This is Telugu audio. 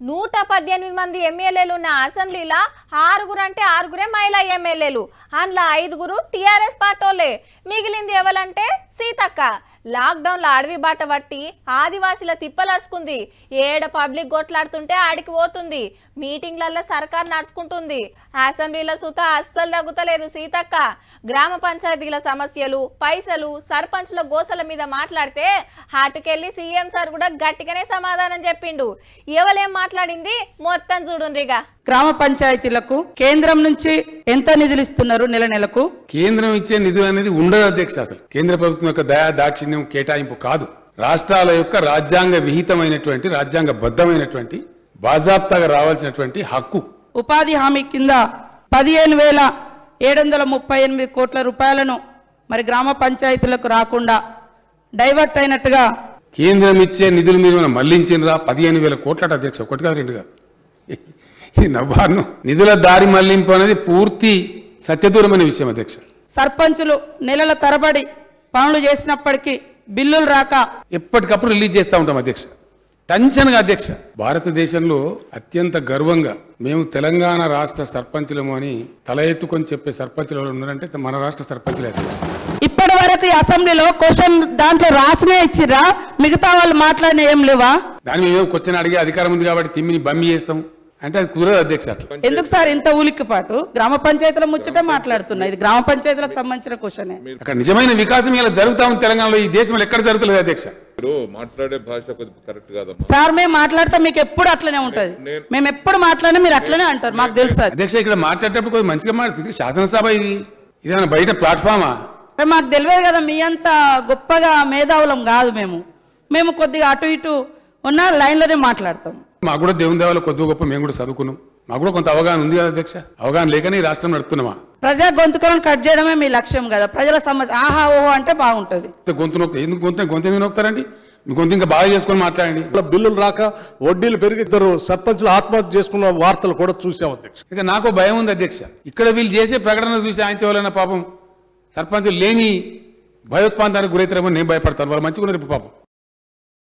నూట పద్దెనిమిది మంది ఎమ్మెల్యేలు ఉన్న అసెంబ్లీలో ఆరుగురు అంటే ఆరుగురే మహిళా ఎమ్మెల్యేలు అందులో ఐదుగురు టీఆర్ఎస్ పార్టోలే మిగిలింది ఎవరంటే సీతక్క లాక్డౌన్లో అడవి బాట పట్టి ఆదివాసీల తిప్పలరుచుకుంది ఏడ పబ్లిక్ కొట్లాడుతుంటే ఆడికి పోతుంది మీటింగ్లలో సర్కార్ నడుచుకుంటుంది అసెంబ్లీలో సుత అస్సలు తగ్గుతలేదు సీతక్క గ్రామ పంచాయతీల సమస్యలు పైసలు సర్పంచ్ల గోసల మీద మాట్లాడితే హాటుకెళ్ళి సీఎం సార్ కూడా గట్టిగానే సమాధానం చెప్పిండు ఎవలేం మాట్లాడింది మొత్తం చూడుండ్రిగా గ్రామ పంచాయతీలకు కేంద్రం నుంచి ఎంత నిధులు ఇస్తున్నారు నెల నెలకు కేంద్రం ఇచ్చే నిధులు అనేది ఉండదు అధ్యక్ష అసలు కేంద్ర ప్రభుత్వం యొక్క దయా దాక్షిణ్యం కేటాయింపు కాదు రాష్ట్రాల యొక్క రాజ్యాంగ విహితమైనటువంటి రాజ్యాంగబద్ధమైనటువంటి బాజాప్తాగా రావాల్సినటువంటి హక్కు ఉపాధి హామీ కింద పదిహేను వేల ఏడు వందల ముప్పై ఎనిమిది కోట్ల రూపాయలను మరి గ్రామ పంచాయతీలకు రాకుండా డైవర్ట్ అయినట్టుగా కేంద్రం ఇచ్చే నిధులు మీరు ఏమైనా మళ్లించినరా పదిహేను వేల కోట్లట అధ్యక్ష ఒకటి కాదు రెండు కాదు ఇది నవ్వాను నిధుల దారి మళ్లింపు అనేది పూర్తి సత్యదూరమైన విషయం అధ్యక్ష సర్పంచులు నెలల తరబడి పనులు చేసినప్పటికీ బిల్లులు రాక ఎప్పటికప్పుడు రిలీజ్ చేస్తూ ఉంటాం అధ్యక్ష టెన్షన్గా అధ్యక్ష భారతదేశంలో అత్యంత గర్వంగా మేము తెలంగాణ రాష్ట్ర సర్పంచులము అని తల ఎత్తుకొని చెప్పే సర్పంచులు ఎవరు ఉన్నారంటే మన రాష్ట్ర సర్పంచులే అధ్యక్ష ఇప్పటి వరకు ఈ అసెంబ్లీలో క్వశ్చన్ దాంట్లో రాసినే ఇచ్చిర్రా మిగతా వాళ్ళు మాట్లాడిన ఏం లేవా దాని మేము క్వశ్చన్ అడిగే అధికారం ఉంది కాబట్టి తిమ్మిని బమ్మి చేస్తాం అంటే అది కుదరదు అధ్యక్ష అట్లా ఎందుకు సార్ ఇంత ఉలిక్కిపాటు గ్రామ పంచాయతీల ముచ్చట మాట్లాడుతున్నా ఇది గ్రామ పంచాయతీలకు సంబంధించిన క్వశ్చనే అక్కడ నిజమైన వికాసం ఇలా జరుగుతా ఉంది తెలంగాణలో ఈ దేశంలో ఎక్కడ జరుగుతలేదు అధ్యక్ష మీరు మాట్లాడే భాష కొద్దిగా కరెక్ట్ కాదమ్మా సార్ మేము మాట్లాడితే మీకు ఎప్పుడు అట్లనే ఉంటది నేను- మేము ఎప్పుడు మాట్లాడినా మీరు అట్లనే అంటారు మాకు తెలుసు అది అధ్యక్ష ఇక్కడ మాట్లాడేటప్పుడు కొంచెం మంచిగా మాట్లాడుతుంది శాసనసభ ఇది ఇదేమైనా బయట ప్లాట్ఫామా మరి మాకు తెలియదు కదా మీ అంత గొప్పగా మేధావులం కాదు మేము మేము కొద్దిగా అటు ఇటు ఉన్న లైన్లోనే మాట్లాడతాం మాకు కూడా దేవుని దేవాలో కొద్ది గొప్ప మేము కూడా చదువుకున్నాం మాకు కూడా కొంత అవగాహన ఉంది కదా అధ్యక్ష అవగాహన లేకనే ఈ రాష్ట్రం నడుపుతున్నామా ప్రజా గొంతుకలను కట్ చేయడమే మీ లక్ష్యం కదా ప్రజల సమస్య ఆహా ఓహో అంటే బాగుంటది గొంతు నొక్కి ఎందుకు గొంతు గొంతు ఎందుకు నొక్కుతారండి మీ గొంతు ఇంకా బాగా చేసుకొని మాట్లాడండి ఇలా బిల్లులు రాక వడ్డీలు పెరిగి ఇద్దరు సర్పంచులు ఆత్మహత్య చేసుకున్న వార్తలు కూడా చూసాం అధ్యక్ష ఇక నాకు భయం ఉంది అధ్యక్ష ఇక్కడ వీళ్ళు చేసే ప్రకటన చూసి ఆయనతో ఎవరైనా పాపం సర్పంచులు లేని భయోత్పాంతానికి గురైతారేమో నేను భయపడతాను వాళ్ళు మంచిగా ఉన్నారు ఇప్పుడు పాపం